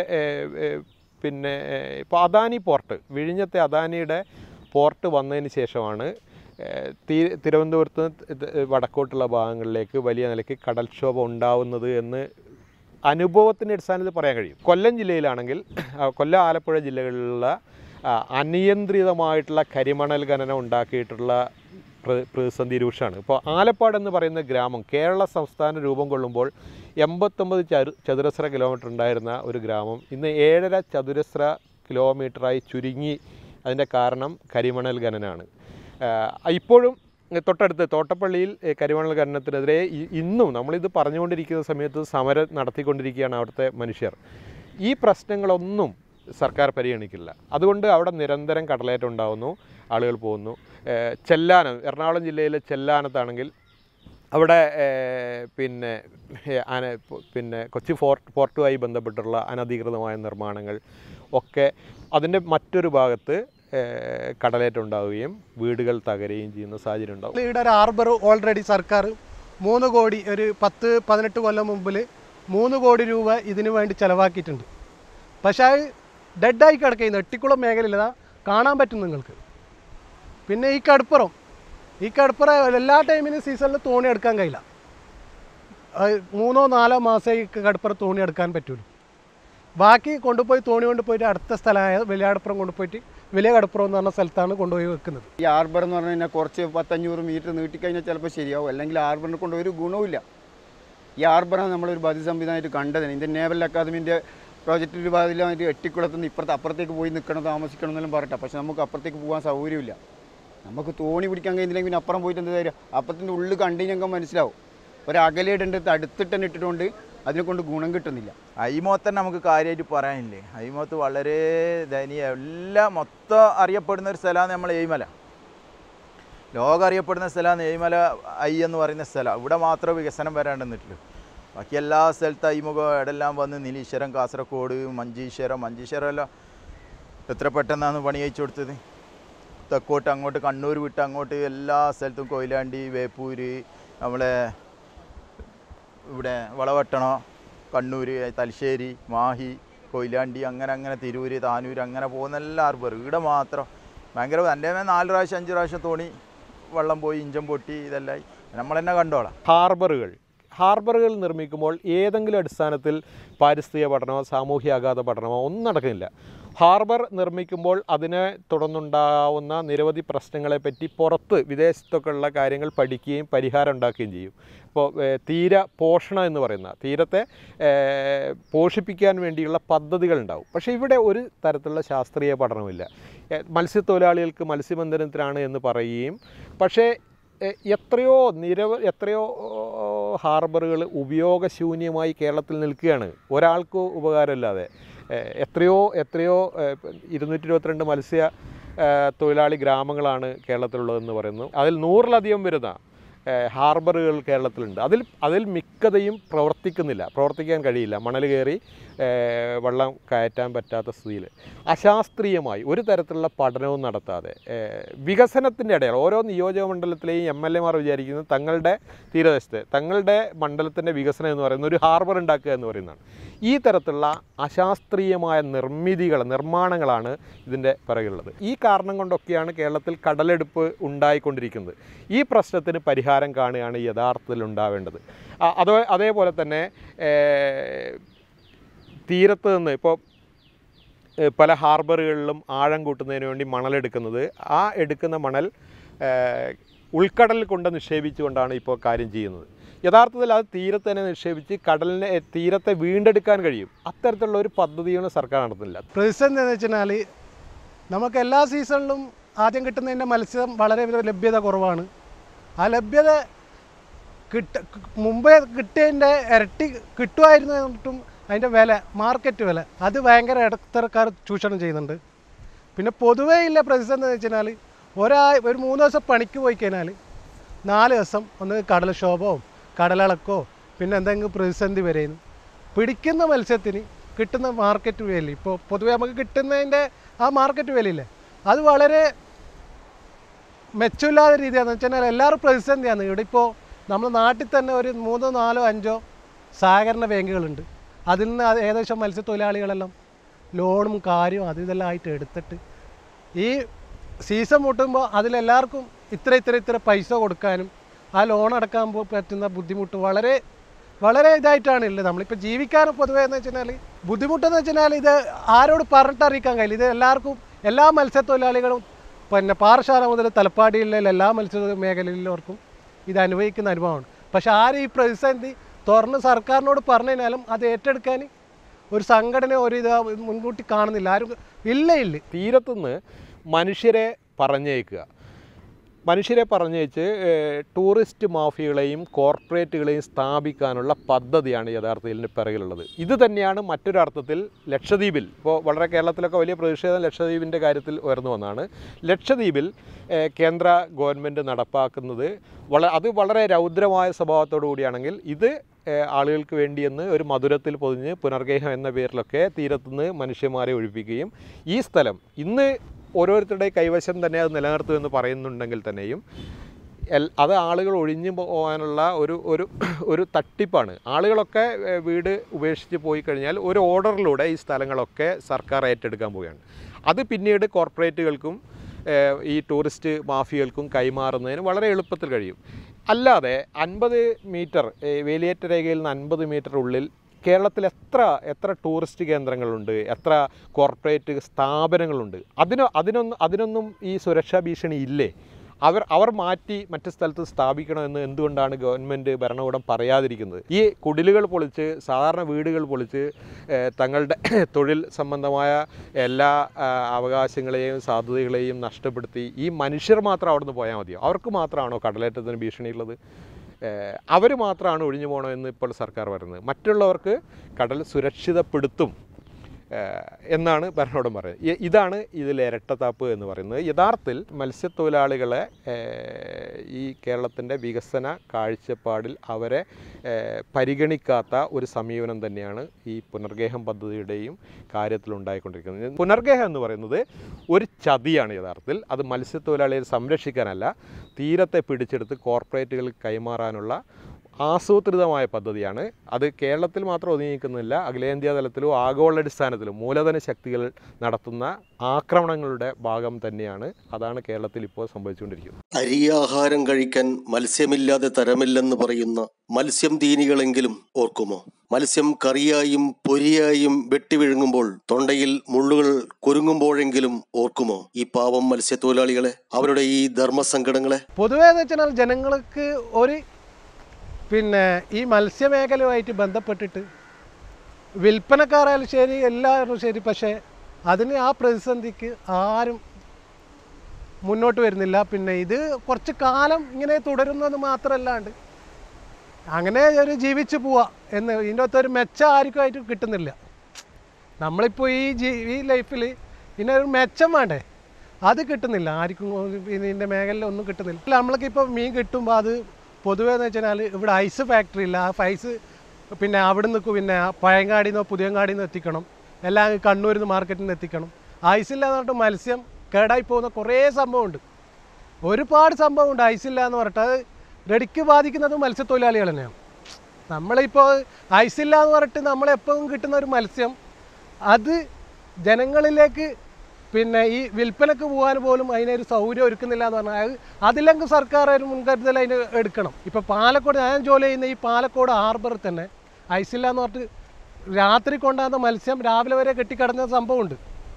പിന്നെ ഇപ്പോൾ അദാനി പോർട്ട് വിഴിഞ്ഞത്തെ അദാനിയുടെ പോർട്ട് വന്നതിന് ശേഷമാണ് ഏഹ്, തി- തിരുവനന്തപുരത്ത് നിന്ന് ഇത് വടക്കോട്ടുള്ള ഭാഗങ്ങളിലേക്ക് വലിയ നിലയ്ക്ക് കടൽക്ഷോഭം ഉണ്ടാവുന്നത് എന്ന് അനുഭവത്തിൻ്റെ അടിസ്ഥാനത്തിൽ പറയാൻ കഴിയും കൊല്ലം ജില്ലയിലാണെങ്കിൽ ആ, കൊല്ലം ആലപ്പുഴ ജില്ലകളിലുള്ള ആ, അനിയന്ത്രിതമായിട്ടുള്ള കരിമണൽ ഖനനം ഉണ്ടാക്കിയിട്ടുള്ള പ്ര- പ്രതിസന്ധി രൂക്ഷമാണ് ഇപ്പോൾ ആലപ്പാട് എന്ന് പറയുന്ന ഗ്രാമം കേരള സംസ്ഥാനം രൂപം കൊള്ളുമ്പോൾ എൺപത്തൊമ്പത് ചതു ചതുരശ്ര കിലോമീറ്റർ ഉണ്ടായിരുന്ന ഒരു ഗ്രാമം ഇന്ന് ഏഴര ചതുരശ്ര കിലോമീറ്ററായി ചുരുങ്ങി അതിൻ്റെ കാരണം കരിമണൽ ഖനനമാണ് ആ, ഇപ്പോഴും തൊട്ടടുത്ത് തോട്ടപ്പള്ളിയിൽ ഏ, കരിമണൽ ഖനനത്തിനെതിരെ ഇ- ഇന്നും നമ്മളിത് പറഞ്ഞുകൊണ്ടിരിക്കുന്ന സമയത്ത് സമരം നടത്തിക്കൊണ്ടിരിക്കുകയാണ് അവിടുത്തെ മനുഷ്യർ ഈ പ്രശ്നങ്ങളൊന്നും സർക്കാർ പരിഗണിക്കില്ല അതുകൊണ്ട് അവിടെ നിരന്തരം കടലേറ്റം ഉണ്ടാകുന്നു ആളുകൾ പോകുന്നു ഏ, ചെല്ലാനം എറണാകുളം ജില്ലയിലെ ചെല്ലാനത്താണെങ്കിൽ അവിടെ ഏ, പിന്നെ ഏ, അന പിന്നെ കൊച്ചി ഫോർട്ട് പോർട്ടുമായി ബന്ധപ്പെട്ടുള്ള അനധികൃതമായ നിർമ്മാണങ്ങൾ ഒക്കെ അതിൻ്റെ മറ്റൊരു ഭാഗത്ത് ഏ, കടലേറ്റം ഉണ്ടാവുകയും വീടുകൾ തകരുകയും ചെയ്യുന്ന സാഹചര്യം ഉണ്ടാവും ഇവിടെ ഒരു ഹാർബർ ഓൾറെഡി സർക്കാർ മൂന്ന് കോടി ഒരു പത്ത് പതിനെട്ട് കൊല്ലം മുമ്പിൽ മൂന്ന് കോടി രൂപ ഇതിനു വേണ്ടി ചിലവാക്കിയിട്ടുണ്ട് പക്ഷേ അത് ഡെഡായി കിടക്കുന്ന എട്ടിക്കുളം മേഖലയിൽ ഇതാ കാണാൻ പറ്റും നിങ്ങൾക്ക് പിന്നെ ഈ കടുപ്പുറം ഈ കടുപ്പുറം എല്ലാ ടൈമിനും സീസണിൽ തോണി എടുക്കാൻ കഴിയില്ല അത് മൂന്നോ നാലോ മാസമേ ഈ കടുപ്പുറം തോണി എടുക്കാൻ പറ്റുള്ളൂ ബാക്കി കൊണ്ടുപോയി തോണി കൊണ്ടുപോയിട്ട് അടുത്ത സ്ഥലമായ വലിയ കടുപ്പുറം കൊണ്ടുപോയിട്ട് വലിയ കടുപ്പുറം എന്ന് പറഞ്ഞ സ്ഥലത്താണ് കൊണ്ടുപോയി വെക്കുന്നത് ഈ ഹാർബർ എന്ന് പറഞ്ഞു കഴിഞ്ഞാൽ കുറച്ച് പത്തഞ്ഞൂറ് മീറ്റർ നീട്ടിക്കഴിഞ്ഞാൽ ചിലപ്പോൾ ശരിയാവും അല്ലെങ്കിൽ ഹാർബറിനെ കൊണ്ട് ഒരു ഗുണവുമില്ല ഈ ഹാർബറാണ് നമ്മളൊരു ബദി സംവിധാനമായിട്ട് കണ്ടത് ഇന്ത്യൻ നേവൽ അക്കാദമിൻ്റെ പ്രോജക്റ്റിൻ്റെ ഭാഗമായിട്ട് എട്ടിക്കുളത്ത് നിന്ന് ഇപ്പുറത്ത് അപ്പുറത്തേക്ക് പോയി നിൽക്കണം താമസിക്കണം എന്നെല്ലാം പറയട്ടെ പക്ഷേ നമുക്ക് അപ്പുറത്തേക്ക് പോകാൻ സൗകര്യമില്ല നമുക്ക് തോണി പിടിക്കാൻ കഴിയുന്നില്ലെങ്കിൽ പിന്നെ അപ്പുറം പോയിട്ട് എന്താ തരിക അപ്പത്തിൻ്റെ ഉള്ളിൽ കണ്ടു ഞങ്ങൾക്ക് മനസ്സിലാവും ഒരു അകലേടേണ്ടത് അടുത്തിട്ട് തന്നെ ഇട്ടിട്ടുണ്ട് അതിനെ കൊണ്ട് ഗുണം കിട്ടുന്നില്ല അയിമോത്ത് തന്നെ നമുക്ക് കാര്യമായിട്ട് പറയാനില്ലേ അയിമോത്ത് വളരെ ദയനീയ എല്ലാം മൊത്തം അറിയപ്പെടുന്ന ഒരു സ്ഥലമാണ് നമ്മൾ എയ്മല ലോകം അറിയപ്പെടുന്ന സ്ഥലമാണ് എയ്മല ഐ എന്ന് പറയുന്ന സ്ഥലം ഇവിടെ മാത്രമേ വികസനം വരാണ്ടെന്നിട്ടുള്ളൂ ബാക്കി എല്ലാ സ്ഥലത്തും അയിമുഖം ഇടെല്ലാം വന്ന് നിലീശ്വരം കാസർഗോഡ് മഞ്ചീശ്വരം മഞ്ചീശ്വരം എല്ലാം എത്ര പെട്ടെന്നാണ് പണി കഴിച്ചു കൊടുത്തത് തെക്കോട്ട് അങ്ങോട്ട് കണ്ണൂർ വിട്ട് അങ്ങോട്ട് എല്ലാ സ്ഥലത്തും കൊയിലാണ്ടി വേപ്പൂര് നമ്മളെ ഇവിടെ വളവട്ടണോ കണ്ണൂർ തലശ്ശേരി മാഹി കൊയിലാണ്ടി അങ്ങനെ അങ്ങനെ തിരൂര് താനൂര് അങ്ങനെ പോകുന്ന എല്ലാ ഹാർബർ ഇവിടെ മാത്രം ഭയങ്കര എൻ്റെ മേൽ നാല് പ്രാവശ്യം അഞ്ച് പ്രാവശ്യം തോണി വെള്ളം പോയി ഇഞ്ചം പൊട്ടി ഇതെല്ലാം നമ്മൾ തന്നെ കണ്ടോളാം ഹാർബറുകൾ ഹാർബറുകൾ നിർമ്മിക്കുമ്പോൾ ഏതെങ്കിലും അടിസ്ഥാനത്തിൽ പാരിസ്ഥിതിക പഠനമോ സാമൂഹ്യ ആഘാത പഠനമോ ഒന്നും നടക്കുന്നില്ല ഹാർബർ നിർമ്മിക്കുമ്പോൾ അതിനെ തുടർന്നുണ്ടാവുന്ന നിരവധി പ്രശ്നങ്ങളെപ്പറ്റി പുറത്ത് വിദേശത്തൊക്കെ ഉള്ള കാര്യങ്ങൾ പഠിക്കുകയും പരിഹാരം ഉണ്ടാക്കുകയും ചെയ്യും ഇപ്പോൾ ഏഹ്, തീര പോഷണം എന്ന് പറയുന്ന തീരത്തെ ഏഹ്, പോഷിപ്പിക്കാൻ വേണ്ടിയുള്ള പദ്ധതികൾ ഉണ്ടാവും പക്ഷേ ഇവിടെ ഒരു തരത്തിലുള്ള ശാസ്ത്രീയ പഠനമില്ല ഏഹ്, മത്സ്യത്തൊഴിലാളികൾക്ക് മത്സ്യബന്ധനത്തിനാണ് എന്ന് പറയുകയും പക്ഷേ എ- എത്രയോ നിരവ എത്രയോ ഹാർബറുകൾ ഉപയോഗശൂന്യമായി കേരളത്തിൽ നിൽക്കുകയാണ് ഒരാൾക്ക് ഉപകാരമില്ലാതെ എ, എത്രയോ എത്രയോ എ, ഇരുന്നൂറ്റി ഇരുപത്തിരണ്ട് മത്സ്യ എ, തൊഴിലാളി ഗ്രാമങ്ങളാണ് കേരളത്തിലുള്ളതെന്ന് പറയുന്നു അതിൽ നൂറിലധികം വരുന്ന എ, ഹാർബറുകൾ കേരളത്തിലുണ്ട് അതിൽ അതിൽ മിക്കതയും പ്രവർത്തിക്കുന്നില്ല പ്രവർത്തിക്കാൻ കഴിയില്ല മണൽ കയറി എ, വെള്ളം കയറ്റാൻ പറ്റാത്ത സ്ഥിതിയിൽ അശാസ്ത്രീയമായി ഒരു തരത്തിലുള്ള പഠനവും നടത്താതെ വികസനത്തിൻ്റെ ഇടയിൽ ഓരോ നിയോജക മണ്ഡലത്തിലെയും എം എൽ എമാർ വിചാരിക്കുന്നത് തങ്ങളുടെ തീരദേശത്തെ തങ്ങളുടെ മണ്ഡലത്തിൻ്റെ വികസനം എന്ന് പറയുന്നത് ഒരു ഹാർബർ ഉണ്ടാക്കുക എന്ന് പറയുന്നതാണ് ഈ തരത്തിലുള്ള അശാസ്ത്രീയമായ നിർമ്മിതികൾ നിർമ്മാണങ്ങളാണ് ഇതിൻ്റെ പിറകിലുള്ളത് ഈ കാരണം കൊണ്ടൊക്കെയാണ് കേരളത്തിൽ കടലെടുപ്പ് ഉണ്ടായിക്കൊണ്ടിരിക്കുന്നത് ഈ പ്രശ്നത്തിന് പരിഹാരം കാണുകയാണ് യഥാർത്ഥത്തിൽ ഉണ്ടാവേണ്ടത് ആ, അതോ അതേപോലെ തന്നെ ഏഹ്, തീരത്ത് നിന്ന് ഇപ്പോൾ ഏഹ്, പല ഹാർബറുകളിലും ആഴം കൂട്ടുന്നതിന് വേണ്ടി മണലെടുക്കുന്നത് ആ എടുക്കുന്ന മണൽ ഏഹ്, ഉൾക്കടലിൽ കൊണ്ട് നിക്ഷേപിച്ചുകൊണ്ടാണ് ഇപ്പോൾ കാര്യം ചെയ്യുന്നത് യഥാർത്ഥത്തിൽ അത് തീരത്ത് തന്നെ നിക്ഷേപിച്ച് കടലിനെ തീരത്തെ വീണ്ടെടുക്കാൻ കഴിയും അത്തരത്തിലുള്ള ഒരു പദ്ധതിയാണ് സർക്കാർ നടത്തുന്നില്ല പ്രതിസന്ധി എന്ന് വെച്ചാൽ നമുക്ക് എല്ലാ സീസണിലും ആദ്യം കിട്ടുന്നതിൻ്റെ മത്സ്യം വളരെ ലഭ്യത കുറവാണ് ആ ലഭ്യത കിട്ട മുമ്പേ കിട്ടിയതിൻ്റെ ഇരട്ടി കിട്ടുമായിരുന്നു എന്നിട്ടും അതിൻ്റെ വില മാർക്കറ്റ് വില അത് ഭയങ്കര ഇടത്തരക്കാർ ചൂഷണം ചെയ്യുന്നുണ്ട് പിന്നെ പൊതുവേ ഇല്ല പ്രതിസന്ധി എന്ന് വെച്ചാൽ ഒരാ ഒരു മൂന്ന് ദിവസം പണിക്ക് പോയി കഴിഞ്ഞാൽ നാല് ദിവസം ഒന്ന് കടൽക്ഷോഭമോ കടലിളക്കോ പിന്നെ എന്തെങ്കിലും പ്രതിസന്ധി വരുന്നു പിടിക്കുന്ന മത്സ്യത്തിന് കിട്ടുന്ന മാർക്കറ്റ് വില ഇപ്പോൾ പൊതുവെ നമുക്ക് കിട്ടുന്നതിൻ്റെ ആ മാർക്കറ്റ് വിലയില്ലേ അത് വളരെ മെച്ചമില്ലാത്ത രീതിയാണെന്ന് വെച്ചാൽ എല്ലാവരും പ്രതിസന്ധിയാണ് ഇവിടെ ഇപ്പോൾ നമ്മുടെ നാട്ടിൽ തന്നെ ഒരു മൂന്നോ നാലോ അഞ്ചോ സഹകരണ ബാങ്കുകളുണ്ട് അതിൽ നിന്ന് അത് ഏകദേശം മത്സ്യത്തൊഴിലാളികളെല്ലാം ലോണും കാര്യവും അത് ഇതെല്ലാം ആയിട്ട് എടുത്തിട്ട് ഈ സീസൺ മുട്ടുമ്പോൾ അതിലെല്ലാവർക്കും ഇത്ര ഇത്ര ഇത്ര പൈസ കൊടുക്കാനും ആ ലോൺ അടക്കാൻ പോ- പറ്റുന്ന ബുദ്ധിമുട്ട് വളരെ വളരെ ഇതായിട്ടാണ് ഉള്ളത് നമ്മളിപ്പോൾ ജീവിക്കാനും പൊതുവേ എന്ന് വെച്ചാൽ ബുദ്ധിമുട്ടെന്ന് വെച്ചാൽ ഇത് ആരോട് പറഞ്ഞിട്ടറിയിക്കാൻ കഴിയില്ല ഇത് എല്ലാവർക്കും എല്ലാ മത്സ്യത്തൊഴിലാളികളും പിന്നെ പാറശാല മുതൽ തലപ്പാടിയിലെ എല്ലാ മത്സ്യ മേഖലയിലുള്ളവർക്കും ഇത് അനുഭവിക്കുന്ന അനുഭവമാണ് പക്ഷെ ആരും ഈ പ്രതിസന്ധി തുറന്ന് സർക്കാരിനോട് പറഞ്ഞു കഴിഞ്ഞാലും അത് ഏറ്റെടുക്കാൻ ഒരു സംഘടന ഒരു ഇത് മുൻകൂട്ടി കാണുന്നില്ല ആരും ഇല്ല ഇല്ല തീരത്തുനിന്ന് മനുഷ്യരെ പറഞ്ഞയക്കുക മനുഷ്യരെ പറഞ്ഞയച്ച് ഏഹ്, ടൂറിസ്റ്റ് മാഫിയകളെയും കോർപ്പറേറ്റുകളെയും സ്ഥാപിക്കാനുള്ള പദ്ധതിയാണ് യഥാർത്ഥത്തിൽ ഇതിൻ്റെ പിറകിലുള്ളത് ഇത് തന്നെയാണ് മറ്റൊരർത്ഥത്തിൽ ലക്ഷദ്വീപിൽ ഇപ്പോൾ വളരെ കേരളത്തിലൊക്കെ വലിയ പ്രതിഷേധം ലക്ഷദ്വീപിൻ്റെ കാര്യത്തിൽ ഉയർന്നു വന്നതാണ് ലക്ഷദ്വീപിൽ ഏഹ്, കേന്ദ്ര ഗവൺമെൻറ് നടപ്പാക്കുന്നത് വള അത് വളരെ രൗദ്രമായ സ്വഭാവത്തോടു കൂടിയാണെങ്കിൽ ഇത് ഏഹ്, ആളുകൾക്ക് വേണ്ടിയെന്ന് ഒരു മധുരത്തിൽ പൊതിഞ്ഞ് പുനർഗേഹം എന്ന പേരിലൊക്കെ തീരത്തുനിന്ന് മനുഷ്യന്മാരെ ഒഴിപ്പിക്കുകയും ഈ സ്ഥലം ഇന്ന് ഓരോരുത്തരുടെ കൈവശം തന്നെ അത് നിലനിർത്തുമെന്ന് പറയുന്നുണ്ടെങ്കിൽ തന്നെയും എൽ അത് ആളുകൾ ഒഴിഞ്ഞു പോകാനുള്ള ഒരു ഒരു ഒരു തട്ടിപ്പാണ് ആളുകളൊക്കെ ഏഹ്, വീട് ഉപേക്ഷിച്ച് പോയി കഴിഞ്ഞാൽ ഒരു ഓർഡറിലൂടെ ഈ സ്ഥലങ്ങളൊക്കെ സർക്കാർ ഏറ്റെടുക്കാൻ പോവുകയാണ് അത് പിന്നീട് കോർപ്പറേറ്റുകൾക്കും ഏഹ്, ഈ ടൂറിസ്റ്റ് മാഫിയകൾക്കും കൈമാറുന്നതിന് വളരെ എളുപ്പത്തിൽ കഴിയും അല്ലാതെ അൻപത് മീറ്റർ വേലിയേറ്റ രേഖയിൽ നിന്ന് അൻപത് മീറ്റർ ഉള്ളിൽ കേരളത്തിൽ എത്ര എത്ര ടൂറിസ്റ്റ് കേന്ദ്രങ്ങളുണ്ട് എത്ര കോർപ്പറേറ്റ് സ്ഥാപനങ്ങളുണ്ട് അതിന് അതിനൊന്നും അതിനൊന്നും ഈ സുരക്ഷാ ഭീഷണി ഇല്ലേ അവർ അവർ മാറ്റി മറ്റു സ്ഥലത്ത് സ്ഥാപിക്കണമെന്ന് എന്തുകൊണ്ടാണ് ഗവൺമെൻറ് ഭരണകൂടം പറയാതിരിക്കുന്നത് ഈ കുടിലുകൾ പൊളിച്ച് സാധാരണ വീടുകൾ പൊളിച്ച് ഏഹ്, തങ്ങളുടെ തൊഴിൽ സംബന്ധമായ എല്ലാ ആ, അവകാശങ്ങളെയും സാധ്യതകളെയും നഷ്ടപ്പെടുത്തി ഈ മനുഷ്യർ മാത്രം അവിടുന്ന് പോയാൽ മതിയോ അവർക്ക് മാത്രമാണോ കടലേറ്റത്തിന് ഭീഷണിയുള്ളത് അവർ മാത്രമാണ് ഒഴിഞ്ഞു പോകണമെന്ന് ഇപ്പോൾ സർക്കാർ പറയുന്നത് മറ്റുള്ളവർക്ക് കടൽ സുരക്ഷിതപ്പെടുത്തും ഏഹ് എന്നാണ് ഭരണകൂടം പറയുന്നത് ഇ- ഇതാണ് ഇതിൽ ഇരട്ടത്താപ്പ് എന്ന് പറയുന്നത് യഥാർത്ഥത്തിൽ മത്സ്യത്തൊഴിലാളികളെ ഏഹ് ഈ കേരളത്തിൻ്റെ വികസന കാഴ്ചപ്പാടിൽ അവരെ ഏഹ് പരിഗണിക്കാത്ത ഒരു സമീപനം തന്നെയാണ് ഈ പുനർഗേഹം പദ്ധതിയുടെയും കാര്യത്തിൽ ഉണ്ടായിക്കൊണ്ടിരിക്കുന്നത് പുനർഗേഹം എന്ന് പറയുന്നത് ഒരു ചതിയാണ് യഥാർത്ഥത്തിൽ അത് മത്സ്യത്തൊഴിലാളിയെ സംരക്ഷിക്കാനല്ല തീരത്തെ പിടിച്ചെടുത്ത് കോർപ്പറേറ്റുകൾക്ക് കൈമാറാനുള്ള ആസൂത്രിതമായ പദ്ധതിയാണ് അത് കേരളത്തിൽ മാത്രം ഒതുങ്ങി നിൽക്കുന്നില്ല അഖിലേന്ത്യാ തലത്തിലും ആഗോളാടിസ്ഥാനത്തിലും മൂലധന ശക്തികൾ നടത്തുന്ന ആക്രമണങ്ങളുടെ ഭാഗം തന്നെയാണ് അതാണ് കേരളത്തിൽ ഇപ്പോൾ സംഭവിച്ചുകൊണ്ടിരിക്കുന്നത് അരിയാഹാരം കഴിക്കാൻ മത്സ്യമില്ലാതെ തരമില്ലെന്ന് പറയുന്ന മത്സ്യം തീനികളെങ്കിലും ഓർക്കുമോ മത്സ്യം കറിയായും പൊരിയായും വെട്ടിവിഴുങ്ങുമ്പോൾ തൊണ്ടയിൽ മുള്ളുകൾ കുരുങ്ങുമ്പോഴെങ്കിലും ഓർക്കുമോ ഈ പാവം മത്സ്യത്തൊഴിലാളികളെ അവരുടെ ഈ ധർമ്മസങ്കടങ്ങളെ പൊതുവേ എന്ന് വെച്ചാൽ ജനങ്ങൾക്ക് ഒരു പിന്നെ ഈ മത്സ്യമേഖലയുമായിട്ട് ബന്ധപ്പെട്ടിട്ട് വിൽപ്പനക്കാരായാലും ശരി എല്ലാവരും ശരി പക്ഷേ അതിന് ആ പ്രതിസന്ധിക്ക് ആരും മുന്നോട്ട് വരുന്നില്ല പിന്നെ ഇത് കുറച്ച് കാലം ഇങ്ങനെ തുടരുന്നത് മാത്രമല്ലാണ്ട് അങ്ങനെ ഒരു ജീവിച്ചു പോവാ എന്ന് ഇതിൻ്റെ അകത്ത് ഒരു മെച്ചം ആർക്കും ആയിട്ട് കിട്ടുന്നില്ല നമ്മളിപ്പോൾ ഈ ജീ ഈ ലൈഫിൽ ഇതിനൊരു മെച്ചം വേണ്ടേ അത് കിട്ടുന്നില്ല ആർക്കും ഒരു ഇതിൻ്റെ മേഖലയിൽ ഒന്നും കിട്ടുന്നില്ല അല്ല, നമ്മൾക്കിപ്പോൾ മീൻ കിട്ടുമ്പോൾ അത് പൊതുവേ എന്ന് വെച്ചാൽ ഇവിടെ ഐസ് ഫാക്ടറി ഇല്ല ആ ഐസ് പിന്നെ അവിടെ നിന്ന് പിന്നെ പഴയങ്ങാടിയിൽ നിന്നോ പുതിയങ്ങാടിയിൽ നിന്ന് എത്തിക്കണം എല്ലാം കണ്ണൂരിൽ നിന്ന് മാർക്കറ്റിൽ നിന്ന് എത്തിക്കണം ഐസില്ലാന്ന് പറഞ്ഞിട്ട് മത്സ്യം കേടായി പോകുന്ന കുറേ സംഭവമുണ്ട് ഒരുപാട് സംഭവമുണ്ട് ഐസില്ല എന്ന് പറഞ്ഞിട്ട് അത് റെഡിക്ക് ബാധിക്കുന്നത് മത്സ്യത്തൊഴിലാളികൾ തന്നെയാണ് നമ്മളിപ്പോൾ ഐസില്ല എന്ന് പറഞ്ഞിട്ട് നമ്മളെപ്പോഴും കിട്ടുന്ന ഒരു മത്സ്യം അത് ജനങ്ങളിലേക്ക് പിന്നെ ഈ വിൽപ്പനക്ക് പോകാൻ പോലും അതിനൊരു സൗകര്യം ഒരുക്കുന്നില്ല എന്ന് പറഞ്ഞാൽ അത് അതിലെങ്കിൽ സർക്കാർ ഒരു മുൻകരുതൽ അതിന് എടുക്കണം ഇപ്പോൾ പാലക്കോട് ഞാൻ ജോലി ചെയ്യുന്ന ഈ പാലക്കോട് ഹാർബറിൽ തന്നെ ഐസില്ല എന്ന് പറഞ്ഞിട്ട് രാത്രി കൊണ്ടാകുന്ന മത്സ്യം രാവിലെ വരെ കെട്ടിക്കിടന്ന സംഭവമുണ്ട്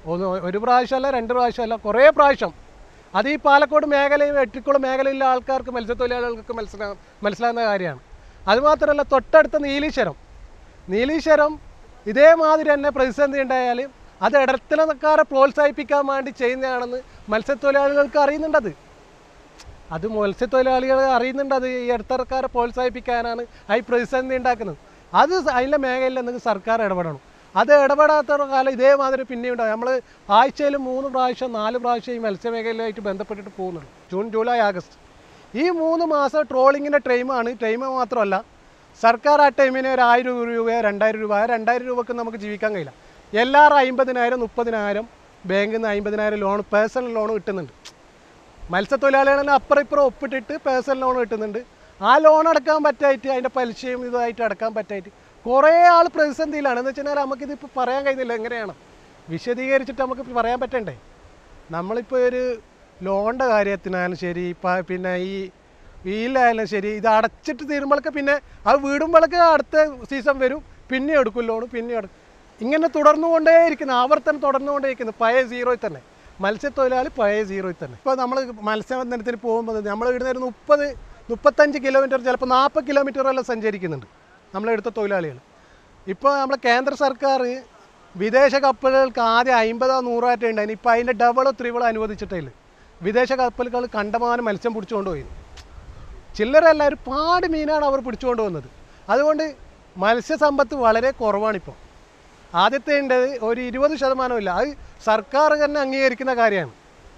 ഒന്ന് ഒരു പ്രാവശ്യമല്ല രണ്ട് പ്രാവശ്യമല്ല കുറേ പ്രാവശ്യം അത് ഈ പാലക്കോട് മേഖലയും എട്ടിക്കുളം മേഖലയിലെ ആൾക്കാർക്ക് മത്സ്യത്തൊഴിലാളികൾക്ക് മനസ്സിലാ മനസ്സിലാകുന്ന കാര്യമാണ് അതുമാത്രമല്ല തൊട്ടടുത്ത നീലീശ്വരം നീലീശ്വരം ഇതേമാതിരി തന്നെ പ്രതിസന്ധി ഉണ്ടായാൽ അത് ഇടത്തലക്കാരെ പ്രോത്സാഹിപ്പിക്കാൻ വേണ്ടി ചെയ്യുന്നതാണെന്ന് മത്സ്യത്തൊഴിലാളികൾക്ക് അറിയുന്നുണ്ടത് അത് മത്സ്യത്തൊഴിലാളികൾ അറിയുന്നുണ്ട് അത് ഈ ഇടത്തരക്കാരെ പ്രോത്സാഹിപ്പിക്കാനാണ് ആ ഈ പ്രതിസന്ധി ഉണ്ടാക്കുന്നത് അത് സ- അതിൻ്റെ മേഖലയിൽ എന്തെങ്കിലും സർക്കാർ ഇടപെടണം അത് ഇടപെടാത്ത കാലം ഇതേമാതിരി പിന്നെയും ഉണ്ടാവും നമ്മൾ ആഴ്ചയിൽ മൂന്ന് പ്രാവശ്യം നാല് പ്രാവശ്യം ഈ മത്സ്യമേഖലയുമായിട്ട് ബന്ധപ്പെട്ടിട്ട് പോകുന്നുണ്ട് ജൂൺ ജൂലൈ ആഗസ്റ്റ് ഈ മൂന്ന് മാസം ട്രോളിങ്ങിൻ്റെ ടൈമാണ് ടൈം മാത്രമല്ല സർക്കാർ ആ ടൈമിന് ഒരു ആയിരം രൂപയോ രണ്ടായിരം രൂപ ആ രണ്ടായിരം രൂപക്ക് നമുക്ക് ജീവിക്കാൻ കഴിയില്ല എല്ലാവരും അമ്പതിനായിരം മുപ്പതിനായിരം ബാങ്കിൽ നിന്ന് അമ്പതിനായിരം ലോൺ പേഴ്സണൽ ലോൺ കിട്ടുന്നുണ്ട് മത്സ്യത്തൊഴിലാളികളെല്ലാം അപ്പുറം ഇപ്പുറം ഒപ്പിട്ടിട്ട് പേഴ്സണൽ ലോൺ കിട്ടുന്നുണ്ട് ആ ലോൺ അടക്കാൻ പറ്റായിട്ട് അതിൻ്റെ പലിശയും ഇതുമായിട്ട് അടക്കാൻ പറ്റായിട്ട് കുറേ ആൾ പ്രതിസന്ധിയിലാണ് എന്ന് വെച്ചാൽ നമുക്കിതിപ്പോൾ പറയാൻ കഴിയുന്നില്ല എങ്ങനെയാണ് വിശദീകരിച്ചിട്ട് നമുക്ക് പറയാൻ പറ്റണ്ടേ നമ്മളിപ്പോൾ ഒരു ലോണിൻ്റെ കാര്യത്തിനായാലും ശരി പ- പിന്നെ ഈ വീലായാലും ശരി ഇത് അടച്ചിട്ട് തീരുമ്പോഴൊക്കെ പിന്നെ അത് വീടുമ്പോഴൊക്കെ അടുത്ത സീസൺ വരും പിന്നെ എടുക്കും ലോൺ പിന്നെ എടുക്കും ഇങ്ങനെ തുടർന്നുകൊണ്ടേയിരിക്കുന്നു ആവർത്തനം തുടർന്നുകൊണ്ടേയിരിക്കുന്നു പഴയ സീറോയിൽ തന്നെ മത്സ്യത്തൊഴിലാളി പഴയ സീറോയിൽ തന്നെ ഇപ്പോൾ നമ്മൾ മത്സ്യബന്ധനത്തിന് പോകുമ്പോൾ നമ്മൾ ഇവിടുന്ന് ഒരു മുപ്പത് മുപ്പത്തഞ്ച് കിലോമീറ്റർ ചിലപ്പോൾ നാൽപ്പത് കിലോമീറ്റർ എല്ലാം സഞ്ചരിക്കുന്നുണ്ട് നമ്മളെടുത്ത തൊഴിലാളികൾ ഇപ്പോൾ നമ്മളെ കേന്ദ്ര സർക്കാർ വിദേശ കപ്പലുകൾക്ക് ആദ്യം അമ്പതോ നൂറോ ആയിട്ട് ഉണ്ടായിരുന്നു ഇപ്പോൾ അതിൻ്റെ ഡബിളോ ത്രിബിളോ അനുവദിച്ചിട്ടില്ല വിദേശ കപ്പലുകൾ കണ്ടമാനം മത്സ്യം പിടിച്ചുകൊണ്ട് പോയി ചില്ലറല്ല ഒരു പാട് മീനാണ് അവർ പിടിച്ചുകൊണ്ട് വന്നത് അതുകൊണ്ട് മത്സ്യസമ്പത്ത് വളരെ കുറവാണിപ്പോൾ ആദ്യത്തെ ഉണ്ടത് ഒരു ഇരുപത് ശതമാനമില്ല അത് സർക്കാർ തന്നെ അംഗീകരിക്കുന്ന കാര്യമാണ്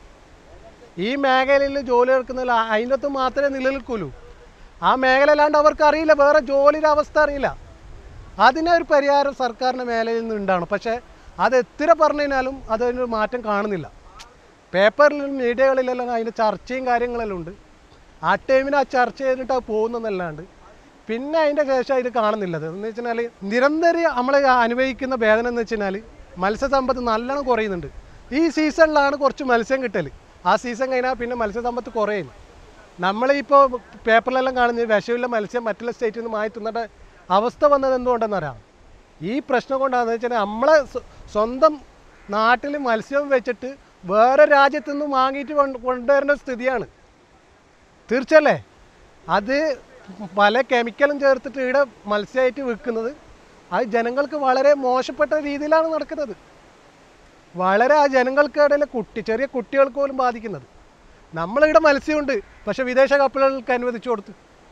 ഈ മേഖലയിൽ ജോലി എടുക്കുന്നതിൽ അതിനകത്ത് മാത്രമേ നിലനിൽക്കുള്ളൂ ആ മേഖല അല്ലാണ്ട് അവർക്ക് അറിയില്ല വേറെ ജോലിയുടെ അവസ്ഥ അറിയില്ല അതിനൊരു പരിഹാരം സർക്കാരിൻ്റെ മേഖലയിൽ നിന്ന് ഉണ്ടാവണം പക്ഷേ അത് എത്ര പറഞ്ഞു കഴിഞ്ഞാലും അതിനൊരു മാറ്റം കാണുന്നില്ല പേപ്പറിലും മീഡിയകളിലെല്ലാം അതിൻ്റെ ചർച്ചയും കാര്യങ്ങളെല്ലാം ഉണ്ട് ആ ടൈമിന് ആ ചർച്ച ചെയ്തിട്ട് അത് പോകുന്നതല്ലാണ്ട് പിന്നെ അതിൻ്റെ ശേഷം ഇത് കാണുന്നില്ല എന്ന് വെച്ചാൽ നിരന്തരം നമ്മൾ അനുഭവിക്കുന്ന വേദന എന്ന് വെച്ചാൽ മത്സ്യസമ്പത്ത് നല്ലോണം കുറയുന്നുണ്ട് ഈ സീസണിലാണ് കുറച്ച് മത്സ്യം കിട്ടൽ ആ സീസൺ കഴിഞ്ഞാൽ പിന്നെ മത്സ്യസമ്പത്ത് കുറയുന്നു നമ്മളിപ്പോൾ പേപ്പറിലെല്ലാം കാണുന്നത് വിഷമില്ല മത്സ്യം മറ്റുള്ള സ്റ്റേറ്റിൽ നിന്ന് മാറ്റി തിന്നേണ്ട അവസ്ഥ വന്നത് എന്തുകൊണ്ടെന്നറിയാം ഈ പ്രശ്നം കൊണ്ടാണെന്ന് വെച്ചാൽ നമ്മളെ സ്വ- സ്വന്തം നാട്ടിൽ മത്സ്യം വെച്ചിട്ട് വേറെ രാജ്യത്തു നിന്ന് വാങ്ങിയിട്ട് കൊണ്ട് കൊണ്ടുവരേണ്ട സ്ഥിതിയാണ് തീർച്ചയല്ലേ അത് പല കെമിക്കലും ചേർത്തിട്ട് ഇവിടെ മത്സ്യമായിട്ട് വിൽക്കുന്നത് അത് ജനങ്ങൾക്ക് വളരെ മോശപ്പെട്ട രീതിയിലാണ് നടക്കുന്നത് വളരെ ആ ജനങ്ങൾക്കിടയിൽ കുട്ടി ചെറിയ കുട്ടികൾക്ക് പോലും ബാധിക്കുന്നത് നമ്മളിവിടെ മത്സ്യമുണ്ട് പക്ഷെ വിദേശ കപ്പലുകൾക്ക് അനുവദിച്ചു കൊടുത്തു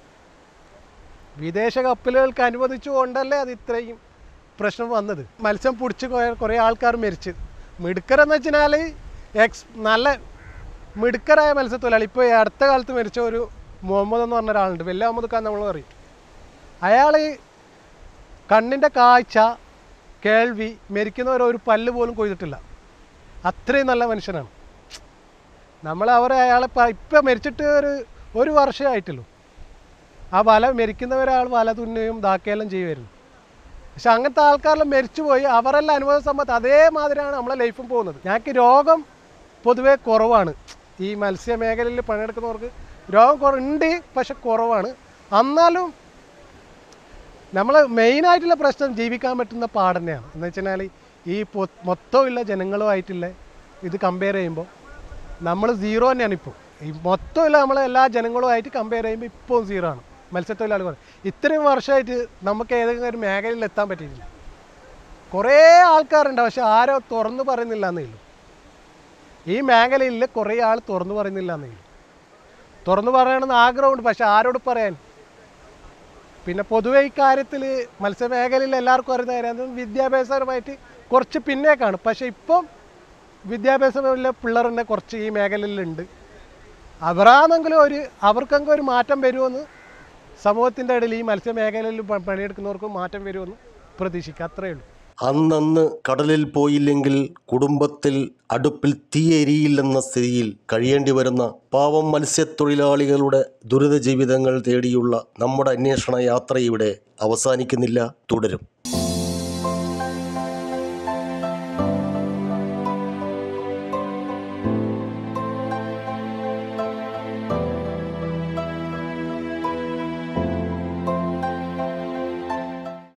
വിദേശ കപ്പലുകൾക്ക് അനുവദിച്ചു കൊണ്ടല്ലേ അത് ഇത്രയും പ്രശ്നം വന്നത് മത്സ്യം പിടിച്ച് കുറേ- കുറേ ആൾക്കാർ മരിച്ച് മിടുക്കരെന്ന് വെച്ചാൽ എക്സ് നല്ല മിടുക്കരായ മത്സ്യത്തൊഴിലാളി ഇപ്പോൾ ഈ അടുത്ത കാലത്ത് മരിച്ച ഒരു മുഹമ്മദ് എന്ന് പറഞ്ഞ ഒരാളുണ്ട് വലിയ മുഹമ്മദ് ഖാൻ നമ്മൾ പറയും അയാൾ കണ്ണിൻ്റെ കാഴ്ച കേൾവി മരിക്കുന്നവരെ ഒരു പല്ല് പോലും കൊയ്തിട്ടില്ല അത്രയും നല്ല മനുഷ്യനാണ് നമ്മൾ അവരെ അയാളെ ഇപ്പം മരിച്ചിട്ട് ഒരു ഒരു വർഷമേ ആയിട്ടുള്ളൂ ആ വല മരിക്കുന്നവരാൾ വല തുന്നുകയും ഇതാക്കുകയെല്ലാം ചെയ്യുമായിരുന്നു പക്ഷെ അങ്ങനത്തെ ആൾക്കാരെല്ലാം മരിച്ചുപോയി അവരെല്ലാം അനുഭവ സമ്പത്ത് അതേമാതിരിയാണ് നമ്മളെ ലൈഫും പോകുന്നത് ഞങ്ങൾക്ക് രോഗം പൊതുവേ കുറവാണ് ഈ മത്സ്യ മേഖലയിൽ പണിയെടുക്കുന്നവർക്ക് രോഗം കുറ ഉണ്ട് പക്ഷെ കുറവാണ് എന്നാലും നമ്മൾ മെയിനായിട്ടുള്ള പ്രശ്നം ജീവിക്കാൻ പറ്റുന്ന പാട് തന്നെയാണ് എന്ന് വെച്ചാൽ ഈ പൊ- മൊത്തമുള്ള ജനങ്ങളുമായിട്ടുള്ള ഇത് കമ്പയർ ചെയ്യുമ്പോൾ നമ്മൾ സീറോ തന്നെയാണ് ഇപ്പോൾ ഈ മൊത്തമുള്ള നമ്മൾ എല്ലാ ജനങ്ങളുമായിട്ട് കമ്പയർ ചെയ്യുമ്പോൾ ഇപ്പോൾ സീറോ ആണ് മത്സ്യത്തൊഴിലാളികൾ ഇത്രയും വർഷമായിട്ട് നമുക്ക് ഏതെങ്കിലും ഒരു മേഖലയിൽ എത്താൻ പറ്റിയിട്ടില്ല കുറേ ആൾക്കാരുണ്ട് പക്ഷെ ആരോ തുറന്നു പറയുന്നില്ല എന്നേ ഉള്ളൂ ഈ മേഖലയിൽ കുറേ ആൾ തുറന്നു പറയുന്നില്ല എന്നേ ഉള്ളൂ തുറന്നു പറയണമെന്ന് ആഗ്രഹമുണ്ട് പക്ഷെ ആരോട് പറയാൻ പിന്നെ പൊതുവെ ഇക്കാര്യത്തിൽ മത്സ്യമേഖലയിൽ എല്ലാവർക്കും അറിയുന്ന കാര്യം വിദ്യാഭ്യാസപരമായിട്ട് കുറച്ച് പിന്നേക്കാണ് പക്ഷേ ഇപ്പം വിദ്യാഭ്യാസമുള്ള പിള്ളേരുടെ കുറച്ച് ഈ മേഖലയിലുണ്ട് അവരാണെങ്കിലും ഒരു അവർക്കെങ്കിലും ഒരു മാറ്റം വരുമെന്ന് സമൂഹത്തിൻ്റെ ഇടയിൽ ഈ മത്സ്യമേഖലയിൽ പ- പണിയെടുക്കുന്നവർക്ക് മാറ്റം വരുമെന്ന് പ്രതീക്ഷിക്കുക അത്രയേ ഉള്ളൂ അന്നന്ന് കടലിൽ പോയില്ലെങ്കിൽ കുടുംബത്തിൽ അടുപ്പിൽ തീയെരിയില്ലെന്ന സ്ഥിതിയിൽ കഴിയേണ്ടി വരുന്ന പാവം മത്സ്യത്തൊഴിലാളികളുടെ ദുരിത ജീവിതങ്ങൾ തേടിയുള്ള നമ്മുടെ അന്വേഷണ യാത്ര ഇവിടെ അവസാനിക്കുന്നില്ല തുടരും